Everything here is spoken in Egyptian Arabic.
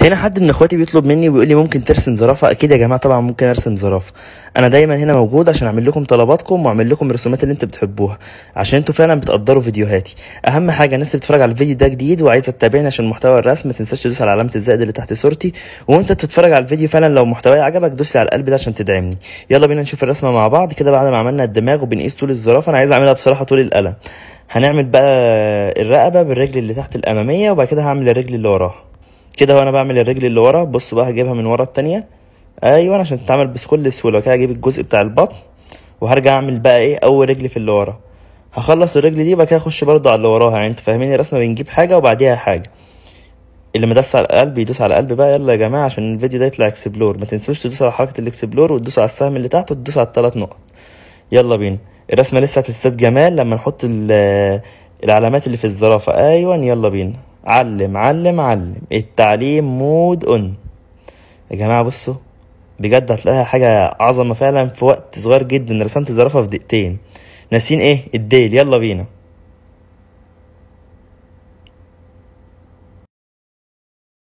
هنا حد من اخواتي بيطلب مني وبيقول لي ممكن ترسم زرافه اكيد يا جماعه طبعا ممكن ارسم زرافه انا دايما هنا موجود عشان اعمل لكم طلباتكم واعمل لكم الرسومات اللي انتوا بتحبوها عشان انتوا فعلا بتقدروا فيديوهاتي اهم حاجه الناس اللي بتتفرج على الفيديو ده جديد وعايزه تتابعني عشان محتوى الرسم ما تنساش تدوس على علامه الزائد اللي تحت صورتي وانت بتتفرج على الفيديو فعلا لو محتواي عجبك دوس لي على القلب ده عشان تدعمني يلا بينا نشوف الرسمه مع بعض كده بعد ما عملنا الدماغ وبنقيس طول الزرافه انا عايز اعملها بصراحه طول القلم هنعمل بقى الرقبه بالرجل اللي تحت الاماميه وبعد كده هعمل الرجل اللي وراها كده وانا بعمل الرجل اللي ورا بص بقى هجيبها من ورا التانية ايوه عشان تتعمل بكل سهوله كده هجيب الجزء بتاع البطن وهرجع اعمل بقى ايه اول رجل في اللي ورا هخلص الرجل دي بقى كده اخش برضو على اللي وراها يعني انتوا فاهمين الرسمه بنجيب حاجه وبعديها حاجه اللي مدس على القلب يدوس على القلب بقى يلا يا جماعه عشان الفيديو ده يطلع اكسبلور ما تنسوش تدوسوا على حركه الاكسبلور وتدوسوا على السهم اللي تحت وتدوسوا على الثلاث نقط يلا بينا الرسمه لسه هتزداد جمال لما نحط العلامات اللي في الزرافه ايوه يلا بينا علم علم علم التعليم مود اون يا جماعه بصوا بجد هتلاقيها حاجه عظمه فعلا في وقت صغير جدا رسمت زرافه في دقيقتين ناسين ايه الديل يلا بينا